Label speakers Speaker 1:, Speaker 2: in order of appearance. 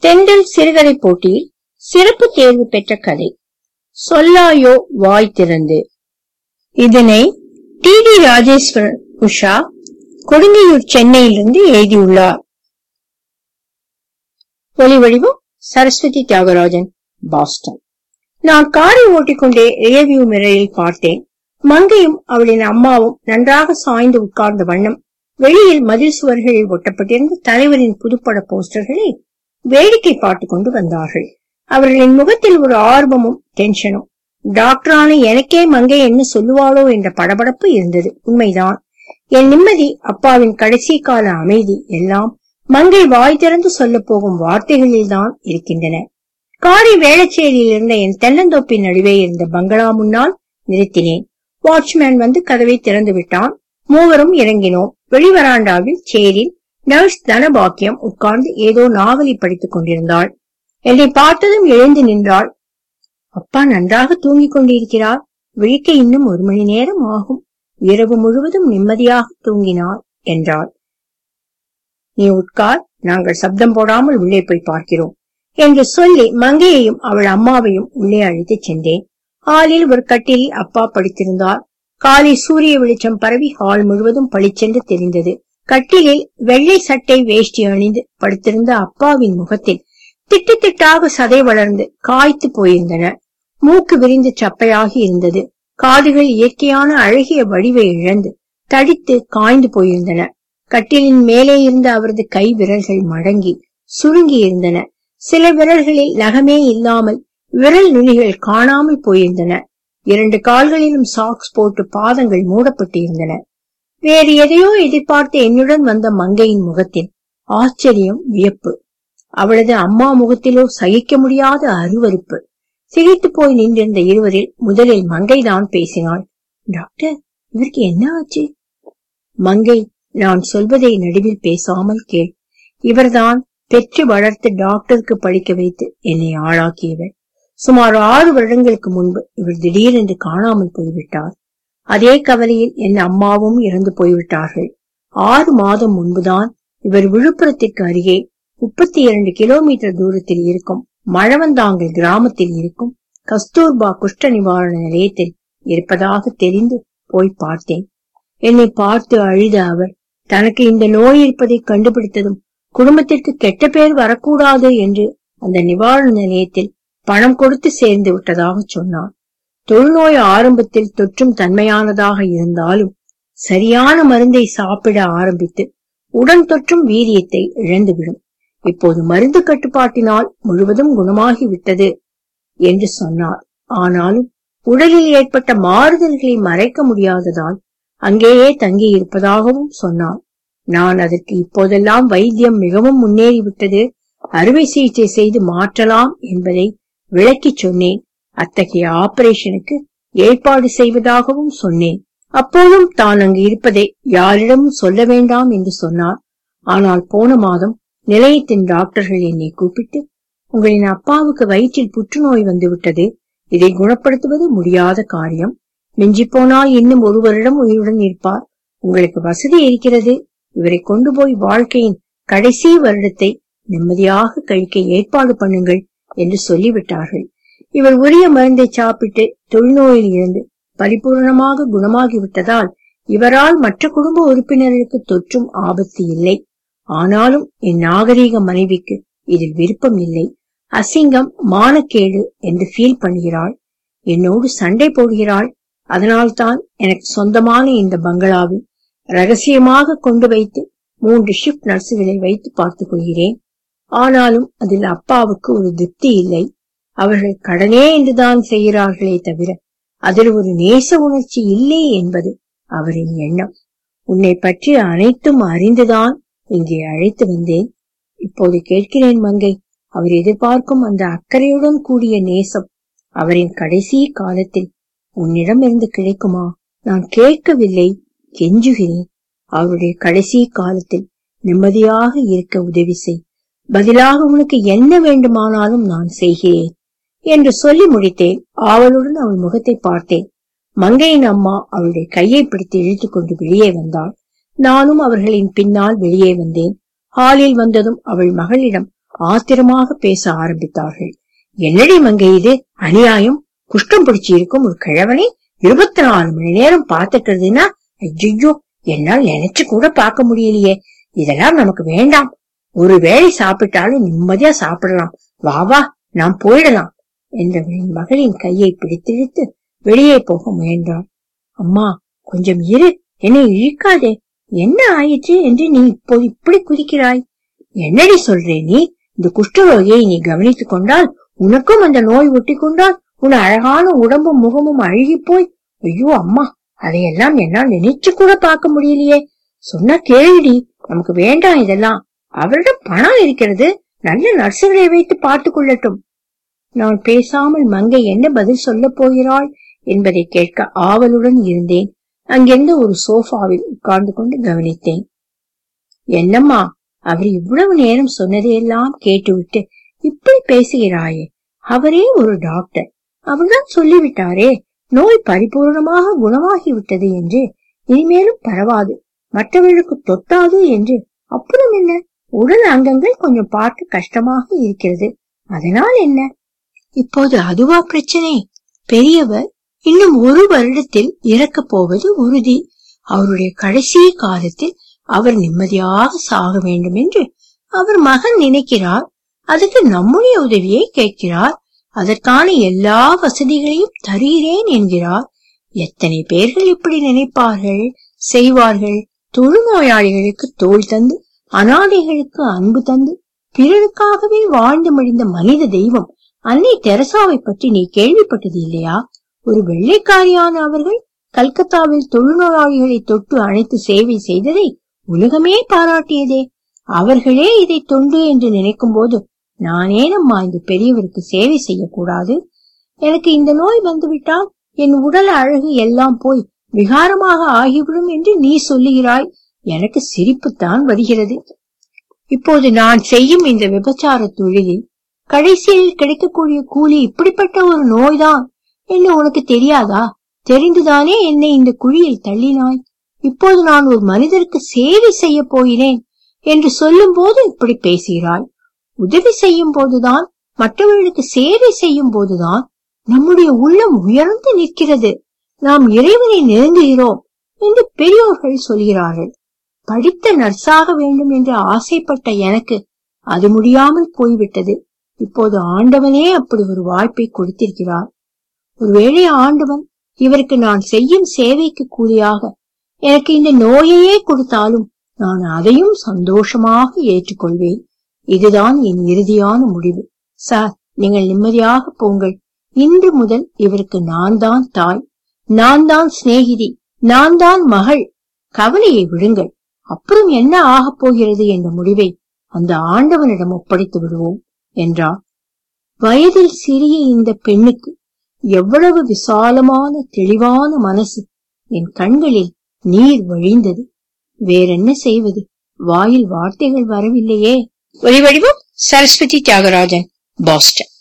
Speaker 1: தென்றல் சிறுகதை போட்டியில் சிறப்பு தேர்வு பெற்ற கதை சொல்லாயோ வாய் திறந்து இதனை டி டி ராஜேஸ்வரன் உஷா கொடுங்கையூர் சென்னையிலிருந்து எழுதியுள்ளார் ஒலி வடிவம் சரஸ்வதி தியாகராஜன் பாஸ்டன் நான் காரை ஓட்டிக்கொண்டே ரியர்வியூ மிரரில் பார்த்தேன் மங்கையும் அவளின் அம்மாவும் நன்றாக சாய்ந்து உட்கார்ந்த வண்ணம் வெளியில் மதில் சுவர்களில் ஒட்டப்பட்டிருந்த தலைவரின் புதுப்பட போஸ்டர்களை வேடிக்கை பார்த்துக் கொண்டு வந்தார்கள் அவர்களின் முகத்தில் ஒரு ஆர்வமும் டென்ஷனும் டாக்டரான எனக்கே மங்கை என்ன சொல்லுவாளோ என்ற படபடப்பு இருந்தது உண்மைதான் என் நிம்மதி அப்பாவின் கடைசி கால அமைதி எல்லாம் மங்கை வாய் திறந்து சொல்ல போகும் வார்த்தைகளில் தான் இருக்கின்றன காரை வேளச்சேரியில் இருந்த என் தென்னந்தோப்பின் நடுவே இருந்த பங்களா முன்னால் நிறுத்தினேன் வாட்ச்மேன் வந்து கதவை திறந்து விட்டான் மூவரும் இறங்கினோம் வெளிவராண்டாவில் சேரில் நர்ஸ் தனபாக்கியம் உட்கார்ந்து ஏதோ நாவலை படித்துக் கொண்டிருந்தாள் என்னை பார்த்ததும் எழுந்து நின்றாள் அப்பா நன்றாக தூங்கிக் கொண்டிருக்கிறார் விழிக்க இன்னும் ஒரு மணி நேரம் ஆகும் இரவு முழுவதும் நிம்மதியாக தூங்கினார் என்றாள் நீ உட்கார் நாங்கள் சப்தம் போடாமல் உள்ளே போய் பார்க்கிறோம் என்று சொல்லி மங்கையையும் அவள் அம்மாவையும் உள்ளே அழைத்துச் சென்றேன் ஹாலில் ஒரு கட்டிலில் அப்பா படுத்திருந்தார் காலை சூரிய வெளிச்சம் பரவி ஹால் முழுவதும் பளிச்சென்று தெரிந்தது கட்டிலில் வெள்ளை சட்டை வேஷ்டி அணிந்து படுத்திருந்த அப்பாவின் முகத்தில் திட்டு திட்டாக சதை வளர்ந்து காய்த்து போயிருந்தன மூக்கு விரிந்து சப்பையாகி இருந்தது காதுகள் இயற்கையான அழகிய வடிவை இழந்து தடித்து காய்ந்து போயிருந்தன கட்டிலின் மேலே இருந்த அவரது கை விரல்கள் மடங்கி சுருங்கி இருந்தன சில விரல்களில் நகமே இல்லாமல் விரல் நுனிகள் காணாமல் போயிருந்தன இரண்டு கால்களிலும் சாக்ஸ் போட்டு பாதங்கள் மூடப்பட்டு இருந்தன வேறு எதையோ எதிர்பார்த்து என்னுடன் வந்த மங்கையின் முகத்தில் ஆச்சரியம் வியப்பு அவளது அம்மா முகத்திலோ சகிக்க முடியாத அருவருப்பு சிரித்து போய் நின்றிருந்த இருவரில் முதலில் மங்கைதான் பேசினாள் டாக்டர் இவருக்கு என்ன ஆச்சு மங்கை நான் சொல்வதை நடுவில் பேசாமல் கேள் இவர்தான் பெற்று வளர்த்து டாக்டருக்கு படிக்க வைத்து என்னை ஆளாக்கியவர் சுமார் ஆறு வருடங்களுக்கு முன்பு இவர் திடீரென்று காணாமல் போய்விட்டார் அதே கவலையில் என் அம்மாவும் இறந்து போய்விட்டார்கள் ஆறு மாதம் முன்புதான் இவர் விழுப்புரத்திற்கு அருகே முப்பத்தி இரண்டு கிலோமீட்டர் தூரத்தில் இருக்கும் மழவந்தாங்கல் கிராமத்தில் இருக்கும் கஸ்தூர்பா குஷ்ட நிவாரண நிலையத்தில் இருப்பதாக தெரிந்து போய் பார்த்தேன் என்னை பார்த்து அழுத அவர் தனக்கு இந்த நோய் இருப்பதை கண்டுபிடித்ததும் குடும்பத்திற்கு கெட்ட பேர் வரக்கூடாது என்று அந்த நிவாரண நிலையத்தில் பணம் கொடுத்து சேர்ந்து விட்டதாக சொன்னார் தொழுநோய் ஆரம்பத்தில் தொற்றும் தன்மையானதாக இருந்தாலும் சரியான மருந்தை சாப்பிட ஆரம்பித்து உடன் தொற்றும் வீரியத்தை இழந்துவிடும் இப்போது மருந்து கட்டுப்பாட்டினால் முழுவதும் குணமாகி விட்டது என்று சொன்னார் ஆனாலும் உடலில் ஏற்பட்ட மாறுதல்களை மறைக்க முடியாததால் அங்கேயே தங்கி இருப்பதாகவும் சொன்னார் நான் அதற்கு இப்போதெல்லாம் வைத்தியம் மிகவும் முன்னேறிவிட்டது அறுவை சிகிச்சை செய்து மாற்றலாம் என்பதை விளக்கி சொன்னேன் அத்தகைய ஆபரேஷனுக்கு ஏற்பாடு செய்வதாகவும் சொன்னேன் அப்போதும் தான் அங்கு இருப்பதை யாரிடமும் சொல்ல வேண்டாம் என்று சொன்னார் ஆனால் போன மாதம் நிலையத்தின் டாக்டர்கள் என்னை கூப்பிட்டு உங்களின் அப்பாவுக்கு வயிற்றில் புற்றுநோய் வந்துவிட்டது இதை குணப்படுத்துவது முடியாத காரியம் மிஞ்சி போனால் இன்னும் ஒரு வருடம் உயிருடன் இருப்பார் உங்களுக்கு வசதி இருக்கிறது இவரை கொண்டு போய் வாழ்க்கையின் கடைசி வருடத்தை நிம்மதியாக கழிக்க ஏற்பாடு பண்ணுங்கள் என்று சொல்லிவிட்டார்கள் இவர் உரிய மருந்தை சாப்பிட்டு தொழுநோயில் இருந்து பரிபூர்ணமாக குணமாகிவிட்டதால் இவரால் மற்ற குடும்ப உறுப்பினர்களுக்கு தொற்றும் ஆபத்து இல்லை ஆனாலும் என் நாகரீக மனைவிக்கு இதில் விருப்பம் இல்லை அசிங்கம் மானக்கேடு என்று ஃபீல் பண்ணுகிறாள் என்னோடு சண்டை போடுகிறாள் அதனால்தான் எனக்கு சொந்தமான இந்த பங்களாவில் ரகசியமாக கொண்டு வைத்து மூன்று ஷிப்ட் நர்சுகளை வைத்து பார்த்துக் கொள்கிறேன் ஆனாலும் அதில் அப்பாவுக்கு ஒரு திருப்தி இல்லை அவர்கள் கடனே என்றுதான் செய்கிறார்களே தவிர அதில் ஒரு நேச உணர்ச்சி இல்லை என்பது அவரின் எண்ணம் உன்னை பற்றி அனைத்தும் அறிந்துதான் இங்கே அழைத்து வந்தேன் இப்போது கேட்கிறேன் மங்கை அவர் எதிர்பார்க்கும் அந்த அக்கறையுடன் கூடிய நேசம் அவரின் கடைசி காலத்தில் உன்னிடம் இருந்து கிடைக்குமா நான் கேட்கவில்லை கெஞ்சுகிறேன் அவருடைய கடைசி காலத்தில் நிம்மதியாக இருக்க உதவி செய் பதிலாக உனக்கு என்ன வேண்டுமானாலும் நான் செய்கிறேன் என்று சொல்லி முடித்தேன் ஆவலுடன் அவள் முகத்தை பார்த்தேன் மங்கையின் அம்மா அவளுடைய கையை பிடித்து இழுத்துக் கொண்டு வெளியே வந்தாள் நானும் அவர்களின் பின்னால் வெளியே வந்தேன் ஹாலில் வந்ததும் அவள் மகளிடம் ஆத்திரமாக பேச ஆரம்பித்தார்கள் என்னடி மங்கை இது அநியாயம் குஷ்டம் பிடிச்சி இருக்கும் ஒரு கிழவனை இருபத்தி நாலு மணி நேரம் பார்த்துக்கிறதுனா ஐயோ என்னால் நினைச்சு கூட பார்க்க முடியலையே இதெல்லாம் நமக்கு வேண்டாம் ஒரு வேளை சாப்பிட்டாலும் நிம்மதியா சாப்பிடலாம் வா வா நாம் போயிடலாம் என்றவளின் மகளின் கையை பிடித்திழுத்து வெளியே போக முயன்றாள் அம்மா கொஞ்சம் இரு என்னை இழுக்காதே என்ன ஆயிற்று என்று நீ இப்போது இப்படி குதிக்கிறாய் என்னடி சொல்றே நீ இந்த குஷ்டரோகியை நீ கவனித்துக் கொண்டால் உனக்கும் அந்த நோய் ஒட்டி கொண்டால் உன் அழகான உடம்பும் முகமும் அழுகி போய் ஐயோ அம்மா அதையெல்லாம் என்னால் நினைச்சு கூட பார்க்க முடியலையே சொன்னா கேளுடி நமக்கு வேண்டாம் இதெல்லாம் அவரிடம் பணம் இருக்கிறது நல்ல நர்சுகளை வைத்து பார்த்துக் கொள்ளட்டும் நான் பேசாமல் மங்கை என்ன பதில் சொல்லப் போகிறாள் என்பதை கேட்க ஆவலுடன் இருந்தேன் அங்கிருந்த ஒரு சோஃபாவில் உட்கார்ந்து கொண்டு கவனித்தேன் என்னம்மா அவர் இவ்வளவு நேரம் சொன்னதையெல்லாம் கேட்டுவிட்டு இப்படி பேசுகிறாயே அவரே ஒரு டாக்டர் அவர்தான் சொல்லிவிட்டாரே நோய் பரிபூர்ணமாக குணமாகி விட்டது என்று இனிமேலும் பரவாது மற்றவர்களுக்கு தொட்டாது என்று அப்புறம் என்ன உடல் அங்கங்கள் கொஞ்சம் பார்க்க கஷ்டமாக இருக்கிறது அதனால் என்ன இப்போது அதுவா பிரச்சனை பெரியவர் இன்னும் ஒரு வருடத்தில் இறக்கப் போவது உறுதி அவருடைய கடைசி காலத்தில் அவர் நிம்மதியாக சாக வேண்டும் என்று அவர் மகன் நினைக்கிறார் அதுக்கு நம்முடைய உதவியை கேட்கிறார் அதற்கான எல்லா வசதிகளையும் தருகிறேன் என்கிறார் எத்தனை பேர்கள் இப்படி நினைப்பார்கள் செய்வார்கள் தொழுநோயாளிகளுக்கு தோல் தந்து அனாதைகளுக்கு அன்பு தந்து பிறருக்காகவே வாழ்ந்து மடிந்த மனித தெய்வம் அன்னை தெரசாவை பற்றி நீ கேள்விப்பட்டது இல்லையா ஒரு வெள்ளைக்காரியான அவர்கள் கல்கத்தாவில் தொழுநோயாளிகளை தொட்டு அழைத்து சேவை செய்ததை உலகமே பாராட்டியதே அவர்களே இதை தொண்டு என்று நினைக்கும் போது நானே நம்மா இந்த பெரியவருக்கு சேவை செய்யக்கூடாது எனக்கு இந்த நோய் வந்துவிட்டால் என் உடல் அழகு எல்லாம் போய் விகாரமாக ஆகிவிடும் என்று நீ சொல்லுகிறாய் எனக்கு சிரிப்புத்தான் வருகிறது இப்போது நான் செய்யும் இந்த விபச்சார தொழிலில் கடைசியில் கிடைக்கக்கூடிய கூலி இப்படிப்பட்ட ஒரு நோய்தான் என்று உனக்கு தெரியாதா தெரிந்துதானே என்னை இந்த குழியில் தள்ளினாய் இப்போது நான் ஒரு மனிதருக்கு சேவை செய்ய போகிறேன் என்று சொல்லும் போது இப்படி பேசுகிறாய் உதவி செய்யும் போதுதான் மற்றவர்களுக்கு சேவை செய்யும் போதுதான் நம்முடைய உள்ளம் உயர்ந்து நிற்கிறது நாம் இறைவனை நெருங்குகிறோம் என்று பெரியோர்கள் சொல்கிறார்கள் படித்த நர்ஸாக வேண்டும் என்று ஆசைப்பட்ட எனக்கு அது முடியாமல் போய்விட்டது இப்போது ஆண்டவனே அப்படி ஒரு வாய்ப்பை கொடுத்திருக்கிறார் ஒருவேளை ஆண்டவன் இவருக்கு நான் செய்யும் சேவைக்கு கூலியாக எனக்கு இந்த நோயையே கொடுத்தாலும் நான் அதையும் சந்தோஷமாக ஏற்றுக்கொள்வேன் இதுதான் என் இறுதியான முடிவு சார் நீங்கள் நிம்மதியாக போங்கள் இன்று முதல் இவருக்கு நான் தான் தாய் நான் தான் சிநேகிதி நான் தான் மகள் கவலையை விடுங்கள் அப்புறம் என்ன ஆகப் போகிறது என்ற முடிவை அந்த ஆண்டவனிடம் ஒப்படைத்து விடுவோம் என்றார் வயதில் சிறிய இந்த பெண்ணுக்கு எவ்வளவு விசாலமான தெளிவான மனசு என் கண்களில் நீர் வழிந்தது வேறென்ன செய்வது வாயில் வார்த்தைகள் வரவில்லையே ஒலிவடிவம் சரஸ்வதி தியாகராஜன் பாஸ்டன்